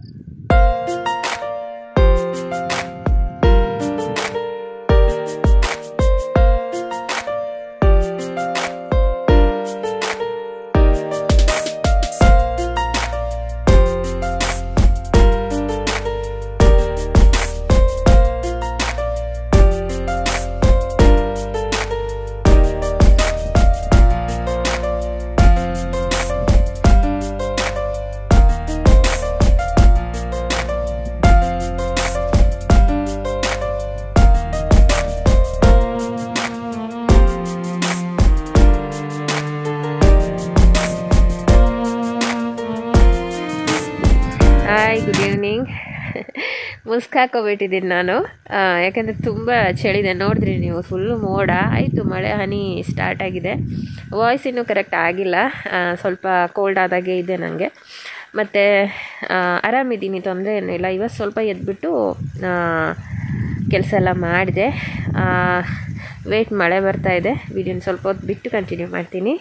hi good evening ಮುಸ್ಕ್ ಹಾಕೋಬಿಟ್ಟಿದ್ದೀನಿ ನಾನು ಆ, ಯಾಕಂದರೆ ತುಂಬ ಚಳಿದೆ ನೋಡಿದ್ರಿ ನೀವು ಫುಲ್ಲು ಮೋಡ ಆಯಿತು ಮಳೆ ಹನಿ ಸ್ಟಾರ್ಟ್ ಆಗಿದೆ ವಾಯ್ಸ್ ಇನ್ನೂ ಕರೆಕ್ಟ್ ಆಗಿಲ್ಲ ಆ, ಸ್ವಲ್ಪ ಕೋಲ್ಡ್ ಆದಾಗೆ ಇದೆ ನನಗೆ ಮತ್ತು ಆರಾಮಿದ್ದೀನಿ ತೊಂದರೆ ಏನೂ ಇಲ್ಲ ಇವತ್ತು ಸ್ವಲ್ಪ ಎದ್ಬಿಟ್ಟು ಕೆಲಸ ಎಲ್ಲ ಮಾಡಿದೆ ವೇಟ್ ಮಳೆ ಬರ್ತಾ ಇದೆ ವಿಡಿಯೋನ ಸ್ವಲ್ಪ ಹೊತ್ತು ಬಿಟ್ಟು ಕಂಟಿನ್ಯೂ ಮಾಡ್ತೀನಿ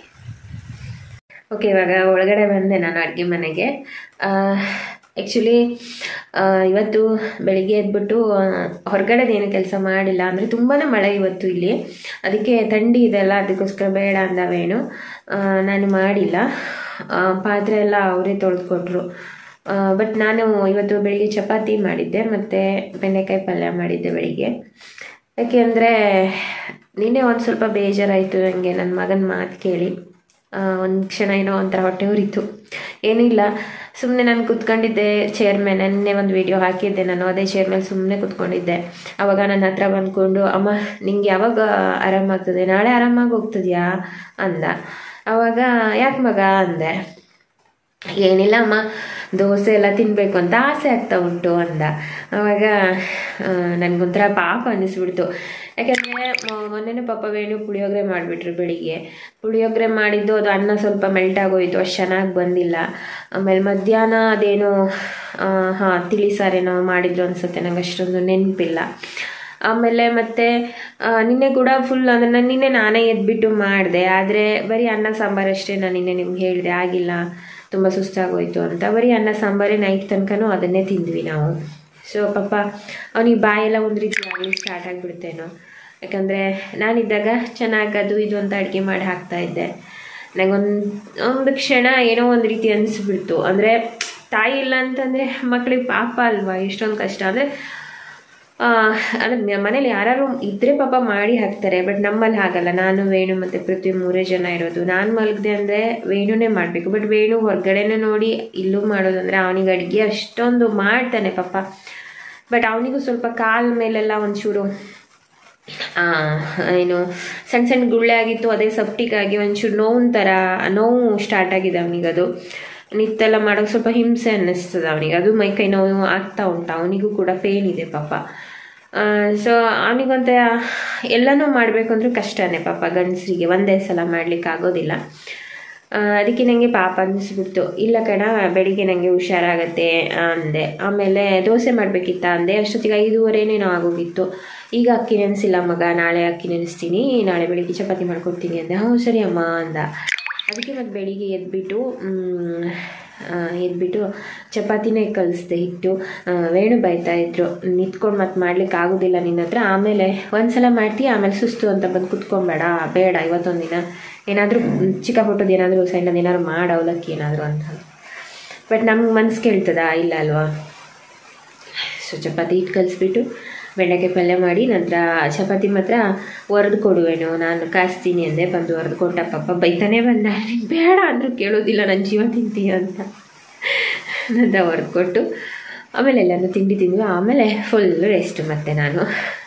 ಓಕೆ ಇವಾಗ ಒಳಗಡೆ ಬಂದೆ ನಾನು ಅಡುಗೆ ಮನೆಗೆ ಆ್ಯಕ್ಚುಲಿ ಇವತ್ತು ಬೆಳಿಗ್ಗೆ ಎದ್ಬಿಟ್ಟು ಹೊರಗಡೆದೇನು ಕೆಲಸ ಮಾಡಿಲ್ಲ ಅಂದರೆ ತುಂಬಾ ಮಳೆ ಇವತ್ತು ಇಲ್ಲಿ ಅದಕ್ಕೆ ಥಂಡಿ ಇದೆಲ್ಲ ಅದಕ್ಕೋಸ್ಕರ ಬೇಡ ಅಂದವೇನು ಆ, ನಾನು ಮಾಡಿಲ್ಲ ಆ, ಪಾತ್ರೆ ಎಲ್ಲ ಅವರೇ ತೊಳೆದುಕೊಟ್ರು ಬಟ್ ನಾನು ಇವತ್ತು ಬೆಳಿಗ್ಗೆ ಚಪಾತಿ ಮಾಡಿದ್ದೆ ಮತ್ತು ಬೆಂಡೆಕಾಯಿ ಪಲ್ಯ ಮಾಡಿದ್ದೆ ಬೆಳಿಗ್ಗೆ ಯಾಕೆಂದರೆ ನಿನ್ನೆ ಒಂದು ಸ್ವಲ್ಪ ಬೇಜಾರಾಯಿತು ನನಗೆ ನನ್ನ ಮಗನ ಮಾತು ಕೇಳಿ ಒಂದು ಕ್ಷಣ ಏನೋ ಒಂಥರ ಹೊಟ್ಟೆ ಉರಿತು ಏನಿಲ್ಲ ಸುಮ್ಮನೆ ನಾನು ಕುತ್ಕೊಂಡಿದ್ದೆ ಚೇರ್ ಮೇಲೆ ನಿನ್ನೆ ಒಂದು ವಿಡಿಯೋ ಹಾಕಿದ್ದೆ ನಾನು ಅದೇ ಚೇರ್ ಮೇಲೆ ಸುಮ್ಮನೆ ಕುತ್ಕೊಂಡಿದ್ದೆ ಅವಾಗ ನನ್ನ ಹತ್ರ ಬಂದ್ಕೊಂಡು ಅಮ್ಮ ನಿಂಗೆ ಯಾವಾಗ ಆರಾಮಾಗ್ತದೆ ನಾಳೆ ಆರಾಮಾಗಿ ಹೋಗ್ತದ್ಯಾ ಅಂದ ಅವಾಗ ಯಾಕೆ ಮಗ ಅಂದೆ ಏನಿಲ್ಲ ಅಮ್ಮ ದೋಸೆ ಎಲ್ಲ ತಿನ್ನಬೇಕು ಅಂತ ಆಸೆ ಆಗ್ತಾ ಉಂಟು ಅಂದ ಅವಾಗ ನನಗೊಂಥರ ಪಾಪ ಅನ್ನಿಸ್ಬಿಡ್ತು ಯಾಕಂದರೆ ಮೊನ್ನೆನೇ ಪಾಪ ವೇಣು ಪುಳಿಯೋಗರೆ ಮಾಡಿಬಿಟ್ರು ಬೆಳಿಗ್ಗೆ ಪುಳಿಯೋಗರೆ ಮಾಡಿದ್ದು ಅದು ಅನ್ನ ಸ್ವಲ್ಪ ಮೆಲ್ಟ್ ಆಗೋಯ್ತು ಅಷ್ಟು ಚೆನ್ನಾಗಿ ಬಂದಿಲ್ಲ ಆಮೇಲೆ ಮಧ್ಯಾಹ್ನ ಅದೇನೋ ಹಾಂ ತಿಳಿ ಸಾರೇನೋ ಮಾಡಿದ್ರು ಅನ್ಸುತ್ತೆ ನಂಗೆ ಅಷ್ಟೊಂದು ನೆನಪಿಲ್ಲ ಆಮೇಲೆ ಮತ್ತೆ ಆ, ನಿನ್ನೆ ಕೂಡ ಫುಲ್ ಅಂದರೆ ನಾನು ನಿನ್ನೆ ನಾನೇ ಎದ್ಬಿಟ್ಟು ಮಾಡಿದೆ ಆದರೆ ಬರೀ ಅನ್ನ ಸಾಂಬಾರು ಅಷ್ಟೇ ನಾನು ನಿನ್ನೆ ನಿಮ್ಗೆ ಹೇಳಿದೆ ಆಗಿಲ್ಲ ತುಂಬ ಸುಸ್ತಾಗೋಯ್ತು ಅಂತ ಬರೀ ಅನ್ನ ಸಾಂಬಾರೇ ನೈಟ್ ತನಕನೂ ಅದನ್ನೇ ತಿಂದ್ವಿ ನಾವು ಸೊ ಪಾಪ ಅವನಿಗೆ ಬಾಯೆಲ್ಲ ಒಂದು ರೀತಿ ಆಗಲಿ ಸ್ಟಾರ್ಟ್ ಆಗಿಬಿಡ್ತೇನೋ ಯಾಕಂದರೆ ನಾನಿದ್ದಾಗ ಚೆನ್ನಾಗಿ ಅದು ಇದು ಅಂತ ಅಡುಗೆ ಮಾಡಿ ಹಾಕ್ತಾ ಇದ್ದೆ ನನಗೊಂದು ಒಂದು ಕ್ಷಣ ಏನೋ ಒಂದು ರೀತಿ ಅನಿಸ್ಬಿಡ್ತು ಅಂದರೆ ತಾಯಿ ಇಲ್ಲ ಅಂತಂದರೆ ಮಕ್ಕಳಿಗೆ ಪಾಪ ಅಲ್ವಾ ಎಷ್ಟೊಂದು ಕಷ್ಟ ಅಂದರೆ ಅಂದರೆ ಮನೇಲಿ ಯಾರು ಇದ್ರೆ ಪಾಪ ಮಾಡಿ ಹಾಕ್ತಾರೆ ಬಟ್ ನಮ್ಮಲ್ಲಿ ಹಾಗಲ್ಲ ನಾನು ವೇಣು ಮತ್ತು ಪೃಥ್ವಿ ಮೂರೇ ಜನ ಇರೋದು ನಾನು ಮಲಗಿದೆ ಅಂದರೆ ವೇಣುನೇ ಮಾಡಬೇಕು ಬಟ್ ವೇಣು ಹೊರಗಡೆನೇ ನೋಡಿ ಇಲ್ಲೂ ಮಾಡೋದಂದರೆ ಅವನಿಗೆ ಅಡುಗೆ ಅಷ್ಟೊಂದು ಮಾಡ್ತಾನೆ ಪಾಪ ಬಟ್ ಅವನಿಗೂ ಸ್ವಲ್ಪ ಕಾಲ ಮೇಲೆಲ್ಲ ಒಂಚೂರು ಆ, ಏನು ಸಣ್ಣ ಸಣ್ಣ ಗುಳ್ಳೆ ಆಗಿತ್ತು ಅದೇ ಸಪ್ಟಿಗಾಗಿ ಒಂಚೂರು ನೋವಿನ ಥರ ನೋವು ಸ್ಟಾರ್ಟ್ ಆಗಿದೆ ಅವನಿಗದು ನಿತ್ತೆಲ್ಲ ಮಾಡೋಕೆ ಸ್ವಲ್ಪ ಹಿಂಸೆ ಅನ್ನಿಸ್ತದೆ ಅವನಿಗೆ ಅದು ಮೈ ಕೈ ನೋವು ಆಗ್ತಾ ಉಂಟು ಅವನಿಗೂ ಕೂಡ ಪೇನ್ ಇದೆ ಪಾಪ ಸೊ ಅವನಿಗೊಂಥರ ಎಲ್ಲನೂ ಮಾಡಬೇಕು ಅಂದ್ರೆ ಕಷ್ಟನೇ ಪಾಪ ಗಂಡಸರಿಗೆ ಒಂದೇ ಸಲ ಮಾಡ್ಲಿಕ್ಕೆ ಆಗೋದಿಲ್ಲ ಆ, ಅದಕ್ಕೆ ನನಗೆ ಪಾಪ ಅನ್ನಿಸ್ಬಿಡ್ತು ಇಲ್ಲ ಕಣ ಬೆಳಿಗ್ಗೆ ನನಗೆ ಹುಷಾರಾಗತ್ತೆ ಅಂದೆ ಆಮೇಲೆ ದೋಸೆ ಮಾಡಬೇಕಿತ್ತ ಅಂದೆ ಅಷ್ಟೊತ್ತಿಗೆ ಐದೂವರೆನೇನೋ ಆಗೋಗಿತ್ತು ಈಗ ಅಕ್ಕಿ ನೆನೆಸಿಲ್ಲ ಮಗ ನಾಳೆ ಅಕ್ಕಿ ನೆನೆಸ್ತೀನಿ ನಾಳೆ ಬೆಳಿಗ್ಗೆ ಚಪಾತಿ ಮಾಡ್ಕೊಡ್ತೀನಿ ಅಂದೆ ಹ್ಞೂ ಸರಿ ಅಮ್ಮ ಅಂದ ಅದಕ್ಕೆ ಮತ್ತು ಬೆಳಿಗ್ಗೆ ಎದ್ಬಿಟ್ಟು ಮ್, ಆ, ಎದ್ಬಿಟ್ಟು ಚಪಾತಿನೇ ಕಲಿಸ್ದೆ ಹಿಟ್ಟು ಆ, ವೇಣು ಬೈತಾ ಇದ್ರು ನಿಂತ್ಕೊಂಡು ಮತ್ತೆ ಮಾಡ್ಲಿಕ್ಕೆ ಆಗೋದಿಲ್ಲ ನಿನ್ನ ಹತ್ರ ಆಮೇಲೆ ಒಂದ್ಸಲ ಮಾಡ್ತೀಯ ಆಮೇಲೆ ಸುಸ್ತು ಅಂತ ಬಂದು ಕುತ್ಕೊಬೇಡ ಬೇಡ ಇವತ್ತೊಂದು ದಿನ ಏನಾದರೂ ಚಿಕ್ಕ ಪುಟ್ಟದ್ದು ಏನಾದರೂ ಸಣ್ಣದು ಏನಾದ್ರು ಮಾಡಿ ಅವಲಕ್ಕಿ ಏನಾದರೂ ಅಂತ ಬಟ್ ನಮ್ಗೆ ಮನ್ಸು ಕೇಳ್ತದಾ ಇಲ್ಲ ಅಲ್ವಾ ಸೊ ಚಪಾತಿ ಹಿಟ್ಟು ಕಲಿಸ್ಬಿಟ್ಟು ಬೆಂಡೆಕಾಯಿ ಪಲ್ಯ ಮಾಡಿ ನಂತರ ಚಪಾತಿ ಮಾತ್ರ ಒರೆದು ಕೊಡುವೇನು ನಾನು ಕಾಸ್ತೀನಿ ಅಂದೆ ಬಂದು ಒರೆದು ಕೊಟ್ಟ ಪಾಪ ಬೈತಾನೆ ಬಂದ ನೀನು ಬೇಡ ಅಂದರೂ ಕೇಳೋದಿಲ್ಲ ನನ್ನ ಜೀವ ತಿಂತೀಯ ಅಂತ ನಂತರ ಒರೆದು ಕೊಟ್ಟು ಆಮೇಲೆ ಎಲ್ಲನೂ ತಿಂಡಿ ತಿಂದ್ವಿ ಆಮೇಲೆ ಫುಲ್ ರೆಸ್ಟ್ ಮತ್ತೆ ನಾನು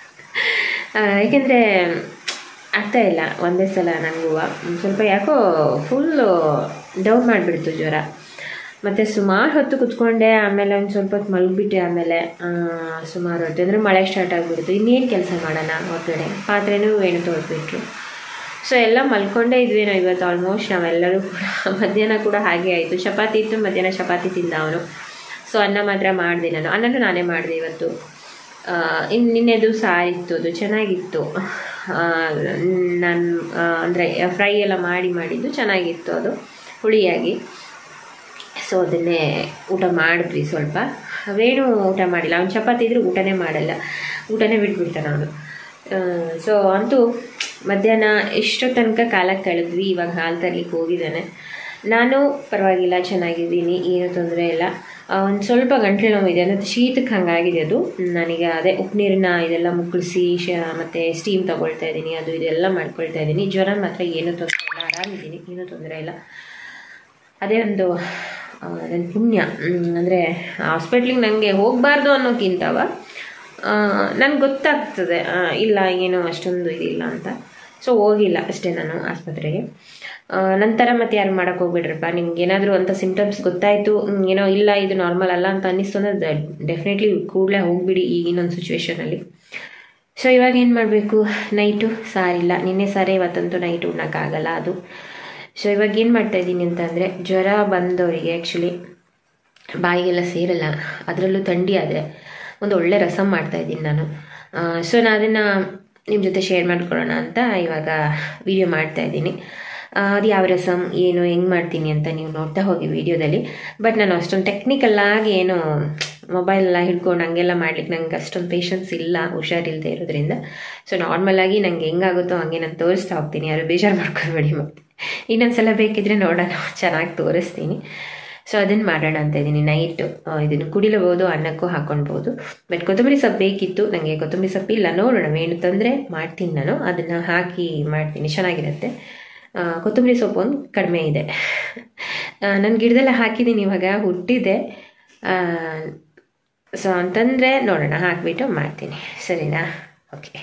ಯಾಕೆಂದರೆ ಆಗ್ತಾ ಇಲ್ಲ ಒಂದೇ ಸಲ ನನಗೂ ಸ್ವಲ್ಪ ಯಾಕೋ ಫುಲ್ಲು ಡೌನ್ ಮಾಡಿಬಿಡ್ತು ಜ್ವರ ಮತ್ತು ಸುಮಾರು ಹೊತ್ತು ಕುತ್ಕೊಂಡೆ ಆಮೇಲೆ ಒಂದು ಸ್ವಲ್ಪ ಹೊತ್ತು ಮಲಗಿಬಿಟ್ಟೆ ಆಮೇಲೆ ಆ, ಸುಮಾರು ಹೊತ್ತು ಅಂದರೆ ಮಳೆ ಸ್ಟಾರ್ಟ್ ಆಗಿಬಿಡ್ತು ಇನ್ನೇನು ಕೆಲಸ ಮಾಡೋಣ ಹೊರಗಡೆ ಪಾತ್ರೆನೂ ಏನು ತೊಳೆದ್ಬಿಟ್ರು ಸೊ ಎಲ್ಲ ಮಲ್ಕೊಂಡೇ ಇದ್ವಿ ನಾವು ಇವತ್ತು ಆಲ್ಮೋಸ್ಟ್ ನಾವೆಲ್ಲರೂ ಕೂಡ ಮಧ್ಯಾಹ್ನ ಕೂಡ ಹಾಗೆ ಆಯಿತು ಚಪಾತಿ ಇತ್ತು ಮಧ್ಯಾಹ್ನ ಚಪಾತಿ ತಿಂದ ಅವನು ಸೊ ಅನ್ನ ಮಾತ್ರ ಮಾಡಿದೆ ನಾನು ಅನ್ನನೂ ನಾನೇ ಮಾಡಿದೆ ಇವತ್ತು ಇನ್ನು ನಿನ್ನೆದು ಸಾರಿತ್ತು ಅದು ಚೆನ್ನಾಗಿತ್ತು ನಾನು ಅಂದರೆ ಫ್ರೈ ಎಲ್ಲ ಮಾಡಿ ಮಾಡಿದ್ದು ಚೆನ್ನಾಗಿತ್ತು ಅದು ಹುಳಿಯಾಗಿ ಸೊ ಅದನ್ನೇ ಊಟ ಮಾಡಿದ್ವಿ ಸ್ವಲ್ಪ ಅವೇನು ಊಟ ಮಾಡಿಲ್ಲ ಅವ್ನು ಚಪಾತಿ ಇದ್ರೆ ಊಟನೇ ಮಾಡಲ್ಲ ಊಟನೇ ಬಿಟ್ಬಿಡ್ತಾನೆ ಅವನು ಸೊ ಅಂತೂ ಮಧ್ಯಾಹ್ನ ಎಷ್ಟೋ ತನಕ ಕಾಲ ಕಳೆದ್ವಿ ಇವಾಗ ಹಾಲು ತರ್ಲಿಕ್ಕೆ ಹೋಗಿದ್ದಾನೆ ನಾನು ಪರವಾಗಿಲ್ಲ ಚೆನ್ನಾಗಿದ್ದೀನಿ ಏನೂ ತೊಂದರೆ ಇಲ್ಲ ಒಂದು ಸ್ವಲ್ಪ ಗಂಟಲು ನೋವಿದೆ ಅಂದರೆ ಶೀತಕ್ಕೆ ಹಂಗಾಗಿದೆ ಅದು ನನಗೆ ಅದೇ ಉಪ್ಪು ನೀರನ್ನ ಇದೆಲ್ಲ ಮುಕ್ಕಳಿಸಿ ಶ ಮತ್ತು ಸ್ಟೀಮ್ ತೊಗೊಳ್ತಾ ಇದ್ದೀನಿ ಅದು ಇದೆಲ್ಲ ಮಾಡ್ಕೊಳ್ತಾ ಇದ್ದೀನಿ ಜ್ವರ ಮಾತ್ರ ಏನೂ ತೊಂದರೆ ಇಲ್ಲ ಆರಾಮಿದ್ದೀನಿ ಏನೂ ತೊಂದರೆ ಇಲ್ಲ ಅದೇ ಒಂದು ನನ್ನ ಪುಣ್ಯ ಅಂದರೆ ಹಾಸ್ಪಿಟ್ಲಿಗೆ ನನಗೆ ಹೋಗಬಾರ್ದು ಅನ್ನೋಕ್ಕಿಂತವ ನನಗೆ ಗೊತ್ತಾಗ್ತದೆ ಆ, ಇಲ್ಲ ಏನೋ ಅಷ್ಟೊಂದು ಇದಿಲ್ಲ ಅಂತ ಸೊ ಹೋಗಿಲ್ಲ ಅಷ್ಟೇ ನಾನು ಆಸ್ಪತ್ರೆಗೆ ಆ, ನಂತರ ಮತ್ತೆ ಯಾರು ಮಾಡೋಕ್ಕೆ ಹೋಗ್ಬಿಡ್ರಪ್ಪ ನಿಮ್ಗೆ ಏನಾದರೂ ಅಂತ ಸಿಮ್ಟಮ್ಸ್ ಗೊತ್ತಾಯಿತು ಏನೋ ಇಲ್ಲ ಇದು ನಾರ್ಮಲ್ ಅಲ್ಲ ಅಂತ ಅನ್ನಿಸ್ತು ಅಂದರೆ ಡೆಫಿನೆಟ್ಲಿ ಕೂಡಲೇ ಹೋಗ್ಬಿಡಿ ಈಗಿನೊಂದು ಸಿಚುವೇಶನಲ್ಲಿ ಸೊ ಇವಾಗ ಏನು ಮಾಡಬೇಕು ನೈಟು ಸಾರಿಲ್ಲ ನಿನ್ನೆ ಸಾರೇ ಇವತ್ತಂತೂ ನೈಟ್ ಉಣ್ಣೋಕ್ಕಾಗಲ್ಲ ಅದು ಸೊ ಇವಾಗ ಏನು ಮಾಡ್ತಾ ಇದ್ದೀನಿ ಅಂತಂದರೆ ಜ್ವರ ಬಂದವರಿಗೆ ಆ್ಯಕ್ಚುಲಿ ಬಾಯಿಗೆಲ್ಲ ಸೇರಲ್ಲ ಅದರಲ್ಲೂ ಥಂಡಿ ಆದರೆ ಒಂದು ಒಳ್ಳೆ ರಸಮ್ ಮಾಡ್ತಾ ಇದ್ದೀನಿ ನಾನು ಸೊ ನಾನು ಅದನ್ನು ನಿಮ್ಮ ಜೊತೆ ಶೇರ್ ಮಾಡ್ಕೊಳ್ಳೋಣ ಅಂತ ಇವಾಗ ವಿಡಿಯೋ ಮಾಡ್ತಾ ಇದ್ದೀನಿ ಅದು ಯಾವ ರಸಮ್ ಏನು ಹೆಂಗೆ ಮಾಡ್ತೀನಿ ಅಂತ ನೀವು ನೋಡ್ತಾ ಹೋಗಿ ವಿಡಿಯೋದಲ್ಲಿ ಬಟ್ ನಾನು ಅಷ್ಟೊಂದು ಟೆಕ್ನಿಕಲ್ಲಾಗಿ ಏನು ಮೊಬೈಲ್ ಎಲ್ಲ ಹಿಡ್ಕೊಂಡು ಹಂಗೆಲ್ಲ ಮಾಡ್ಲಿಕ್ಕೆ ನಂಗೆ ಅಷ್ಟೊಂದು ಪೇಷನ್ಸ್ ಇಲ್ಲ ಹುಷಾರಿಲ್ಲದೆ ಇರೋದ್ರಿಂದ ಸೊ ನಾರ್ಮಲಾಗಿ ನಂಗೆ ಹೆಂಗಾಗುತ್ತೋ ಹಂಗೆ ನಾನು ತೋರಿಸ್ತಾ ಹೋಗ್ತೀನಿ ಯಾರು ಬೇಜಾರು ಮಾಡ್ಕೊಬೇಡಿ ಮತ್ತೆ ಇನ್ನೊಂದ್ಸಲ ಬೇಕಿದ್ರೆ ನೋಡೋಣ ಚೆನ್ನಾಗಿ ತೋರಿಸ್ತೀನಿ ಸೊ ಅದನ್ನು ಮಾಡೋಣ ಅಂತ ಇದ್ದೀನಿ ನೈಟು ಇದನ್ನು ಕುಡಿಲಬಹುದು ಅನ್ನಕ್ಕೂ ಹಾಕೊಳ್ಬೋದು ಬಟ್ ಕೊತ್ತಂಬರಿ ಸೊಪ್ಪು ಬೇಕಿತ್ತು ನನಗೆ ಕೊತ್ತಂಬರಿ ಸೊಪ್ಪು ಇಲ್ಲ ನೋಡೋಣ ಏನು ತಂದರೆ ಮಾಡ್ತೀನಿ ನಾನು ಅದನ್ನು ಹಾಕಿ ಮಾಡ್ತೀನಿ ಚೆನ್ನಾಗಿರುತ್ತೆ ಆ, ಕೊತ್ತಂಬರಿ ಸೊಪ್ಪು ಒಂದು ಕಡಿಮೆ ಇದೆ ನನ್ನ ಗಿಡದಲ್ಲ ಹಾಕಿದ್ದೀನಿ ಇವಾಗ ಹುಟ್ಟಿದೆ ಸೊ ಅಂತಂದರೆ ನೋಡೋಣ ಹಾಕಿಬಿಟ್ಟು ಮಾಡ್ತೀನಿ ಸರಿನಾ ಓಕೆ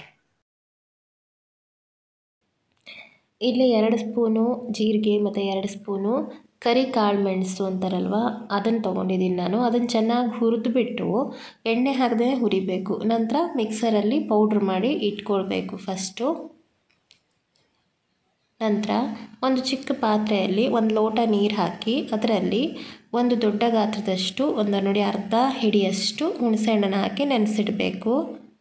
ಇಲ್ಲಿ ಎರಡು ಸ್ಪೂನು ಜೀರಿಗೆ ಮತ್ತು ಎರಡು ಸ್ಪೂನು ಕರಿ ಕಾಳು ಮೆಣಸು ಅಂತಾರಲ್ವ ಅದನ್ನು ತೊಗೊಂಡಿದ್ದೀನಿ ನಾನು ಅದನ್ನು ಚೆನ್ನಾಗಿ ಹುರಿದ್ಬಿಟ್ಟು ಎಣ್ಣೆ ಹಾಕದೆ ಹುರಿಬೇಕು ನಂತರ ಮಿಕ್ಸರಲ್ಲಿ ಪೌಡ್ರ್ ಮಾಡಿ ಇಟ್ಕೊಳ್ಬೇಕು ಫಸ್ಟು ನಂತರ ಒಂದು ಚಿಕ್ಕ ಪಾತ್ರೆಯಲ್ಲಿ ಒಂದು ಲೋಟ ನೀರು ಹಾಕಿ ಅದರಲ್ಲಿ ಒಂದು ದೊಡ್ಡ ಗಾತ್ರದಷ್ಟು ಒಂದು ನೋಡಿ ಅರ್ಧ ಹಿಡಿಯಷ್ಟು ಹುಣಸೆಹಣ್ಣನ್ನು ಹಾಕಿ ನೆನೆಸಿಡಬೇಕು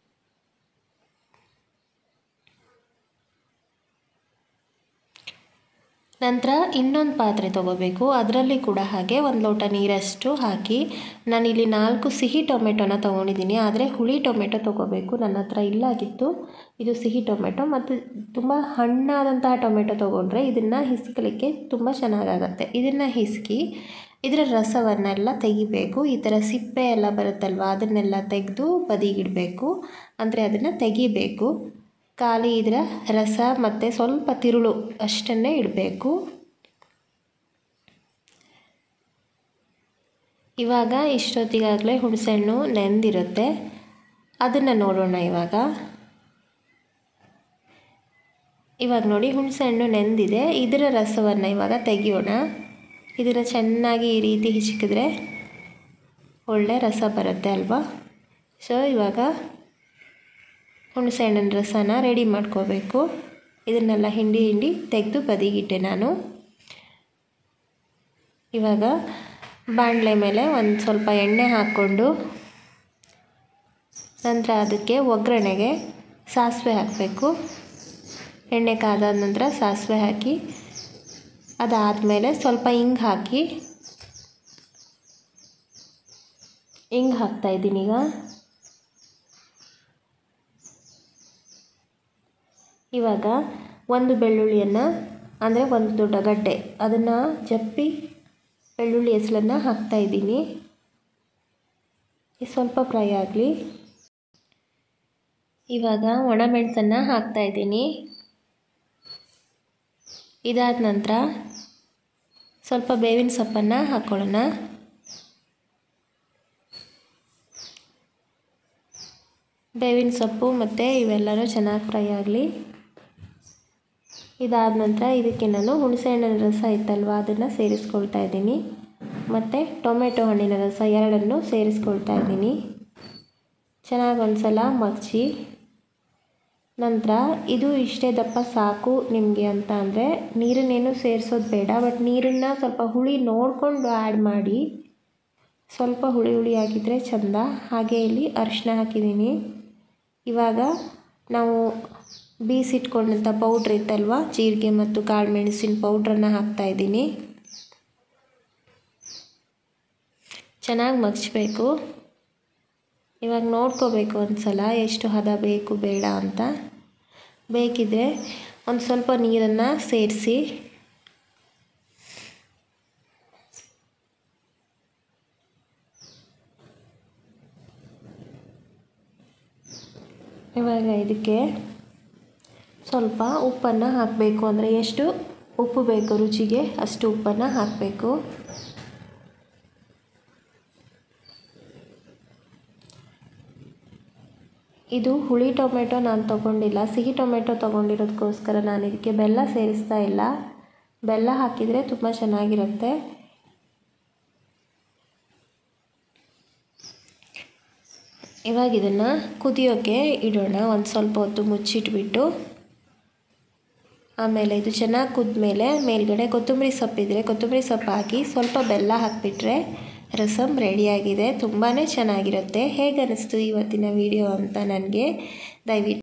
ನಂತರ ಇನ್ನೊಂದು ಪಾತ್ರೆ ತೊಗೋಬೇಕು ಅದರಲ್ಲಿ ಕೂಡ ಹಾಗೆ ಒಂದು ಲೋಟ ನೀರಷ್ಟು ಹಾಕಿ ನಾನಿಲ್ಲಿ ನಾಲ್ಕು ಸಿಹಿ ಟೊಮೆಟೊನ ತೊಗೊಂಡಿದ್ದೀನಿ ಆದರೆ ಹುಳಿ ಟೊಮೆಟೊ ತೊಗೋಬೇಕು ನನ್ನ ಹತ್ರ ಇಲ್ಲಾಗಿತ್ತು ಇದು ಸಿಹಿ ಟೊಮೆಟೊ ಮತ್ತು ತುಂಬ ಹಣ್ಣಾದಂತಹ ಟೊಮೆಟೊ ತೊಗೊಂಡ್ರೆ ಇದನ್ನು ಹಿಸ್ಕಲಿಕ್ಕೆ ತುಂಬ ಚೆನ್ನಾಗಾಗತ್ತೆ ಇದನ್ನು ಹಿಸ್ಕಿ ಇದರ ರಸವನ್ನೆಲ್ಲ ತೆಗಿಬೇಕು ಈ ಥರ ಸಿಪ್ಪೆ ಎಲ್ಲ ಬರುತ್ತಲ್ವ ಅದನ್ನೆಲ್ಲ ತೆಗೆದು ಬದಿಗಿಡಬೇಕು ಅಂದರೆ ಅದನ್ನು ತೆಗಿಬೇಕು ಖಾಲಿ ಇದರ ರಸ ಮತ್ತು ಸ್ವಲ್ಪ ತಿರುಳು ಅಷ್ಟನ್ನೇ ಇಡಬೇಕು ಇವಾಗ ಇಷ್ಟೊತ್ತಿಗಾಗಲೇ ಹುಣಸೆಹಣ್ಣು ನೆಂದಿರುತ್ತೆ ಅದನ್ನು ನೋಡೋಣ ಇವಾಗ ಇವಾಗ ನೋಡಿ ಹುಣಸೆಹಣ್ಣು ನೆಂದಿದೆ ಇದರ ರಸವನ್ನು ಇವಾಗ ತೆಗಿಯೋಣ ಇದನ್ನು ಚೆನ್ನಾಗಿ ಈ ರೀತಿ ಹಿಚ್ಕಿದ್ರೆ ಒಳ್ಳೆ ರಸ ಬರುತ್ತೆ ಅಲ್ವಾ ಸೊ ಇವಾಗ ಹುಣಸೆಹಣ್ಣಿನ ರಸನ ರೆಡಿ ಮಾಡ್ಕೋಬೇಕು ಇದನ್ನೆಲ್ಲ ಹಿಂಡಿ ಹಿಂಡಿ ತೆಗೆದು ಬದಿಗಿಟ್ಟೆ ನಾನು ಇವಾಗ ಬಾಣಲೆ ಮೇಲೆ ಒಂದು ಸ್ವಲ್ಪ ಎಣ್ಣೆ ಹಾಕ್ಕೊಂಡು ನಂತರ ಅದಕ್ಕೆ ಒಗ್ಗರಣೆಗೆ ಸಾಸಿವೆ ಹಾಕಬೇಕು ಎಣ್ಣೆ ಕಾದಾದ ನಂತರ ಸಾಸಿವೆ ಹಾಕಿ ಅದಾದಮೇಲೆ ಸ್ವಲ್ಪ ಹಿಂಗೆ ಹಾಕಿ ಹಿಂಗೆ ಹಾಕ್ತಾಯಿದ್ದೀನಿ ಈಗ ಇವಾಗ ಒಂದು ಬೆಳ್ಳುಳ್ಳಿಯನ್ನು ಅಂದರೆ ಒಂದು ದೊಡ್ಡ ಗಡ್ಡೆ ಅದನ್ನು ಜಪ್ಪಿ ಬೆಳ್ಳುಳ್ಳಿ ಹೆಸಲನ್ನು ಹಾಕ್ತಾಯಿದ್ದೀನಿ ಸ್ವಲ್ಪ ಫ್ರೈ ಆಗಲಿ ಇವಾಗ ಒಣಮೆಣಸನ್ನು ಹಾಕ್ತಾಯಿದ್ದೀನಿ ಇದಾದ ನಂತರ ಸ್ವಲ್ಪ ಬೇವಿನ ಸೊಪ್ಪನ್ನು ಹಾಕ್ಕೊಳ್ಳೋಣ ಬೇವಿನ ಸೊಪ್ಪು ಮತ್ತು ಇವೆಲ್ಲನೂ ಚೆನ್ನಾಗಿ ಫ್ರೈ ಆಗಲಿ ಇದಾದ ನಂತರ ಇದಕ್ಕೆ ನಾನು ಹುಣಸೆಹಣ್ಣಿನ ರಸ ಇತ್ತಲ್ವ ಅದನ್ನು ಸೇರಿಸ್ಕೊಳ್ತಾ ಇದ್ದೀನಿ ಮತ್ತು ಟೊಮೆಟೊ ಹಣ್ಣಿನ ರಸ ಎರಡನ್ನು ಸೇರಿಸ್ಕೊಳ್ತಾ ಇದ್ದೀನಿ ಚೆನ್ನಾಗಿ ಒಂದು ಸಲ ಮಗ್ಚಿ ನಂತರ ಇದು ಇಷ್ಟೇ ದಪ್ಪ ಸಾಕು ನಿಮಗೆ ಅಂತ ಅಂದರೆ ನೀರನ್ನೇನು ಸೇರಿಸೋದು ಬೇಡ ಬಟ್ ನೀರನ್ನು ಸ್ವಲ್ಪ ಹುಳಿ ನೋಡಿಕೊಂಡು ಆ್ಯಡ್ ಮಾಡಿ ಸ್ವಲ್ಪ ಹುಳಿ ಹುಳಿ ಹಾಕಿದರೆ ಚೆಂದ ಹಾಗೆ ಇಲ್ಲಿ ಅರಿಶಿನ ಹಾಕಿದ್ದೀನಿ ಇವಾಗ ನಾವು ಬೀಸಿಟ್ಕೊಂಡಂಥ ಪೌಡ್ರ್ ಇತ್ತಲ್ವ ಜೀರಿಗೆ ಮತ್ತು ಕಾಳು ಮೆಣಸಿನ ಪೌಡ್ರನ್ನು ಹಾಕ್ತಾಯಿದ್ದೀನಿ ಚೆನ್ನಾಗಿ ಮಗ್ಚಬೇಕು ಇವಾಗ ನೋಡ್ಕೋಬೇಕು ಒಂದು ಸಲ ಎಷ್ಟು ಹದ ಬೇಕು ಬೇಡ ಅಂತ ಬೇಕಿದ್ರೆ ಒಂದು ಸ್ವಲ್ಪ ನೀರನ್ನು ಸೇರಿಸಿ ಇವಾಗ ಇದಕ್ಕೆ ಸ್ವಲ್ಪ ಉಪ್ಪನ್ನು ಹಾಕಬೇಕು ಅಂದರೆ ಎಷ್ಟು ಉಪ್ಪು ಬೇಕು ರುಚಿಗೆ ಅಷ್ಟು ಉಪ್ಪನ್ನು ಹಾಕಬೇಕು ಇದು ಹುಳಿ ಟೊಮೆಟೊ ನಾನು ತೊಗೊಂಡಿಲ್ಲ ಸಿಹಿ ಟೊಮೆಟೊ ತೊಗೊಂಡಿರೋದಕ್ಕೋಸ್ಕರ ನಾನು ಇದಕ್ಕೆ ಬೆಲ್ಲ ಸೇರಿಸ್ತಾ ಇಲ್ಲ ಬೆಲ್ಲ ಹಾಕಿದರೆ ತುಂಬ ಚೆನ್ನಾಗಿರುತ್ತೆ ಇವಾಗ ಇದನ್ನು ಕುದಿಯೋಕ್ಕೆ ಇಡೋಣ ಒಂದು ಸ್ವಲ್ಪ ಹೊತ್ತು ಮುಚ್ಚಿಟ್ಬಿಟ್ಟು ಆಮೇಲೆ ಇದು ಚೆನ್ನಾಗಿ ಕುದ್ಮೇಲೆ ಮೇಲ್ಗಡೆ ಕೊತ್ತಂಬರಿ ಸೊಪ್ಪಿದ್ರೆ ಕೊತ್ತಂಬರಿ ಸೊಪ್ಪು ಹಾಕಿ ಸ್ವಲ್ಪ ಬೆಲ್ಲ ಹಾಕಿಬಿಟ್ರೆ ರಸಮ್ ರೆಡಿಯಾಗಿದೆ ತುಂಬಾ ಚೆನ್ನಾಗಿರುತ್ತೆ ಹೇಗೆ ಅನ್ನಿಸ್ತು ಇವತ್ತಿನ ವಿಡಿಯೋ ಅಂತ ನನಗೆ ದಯವಿಟ್ಟು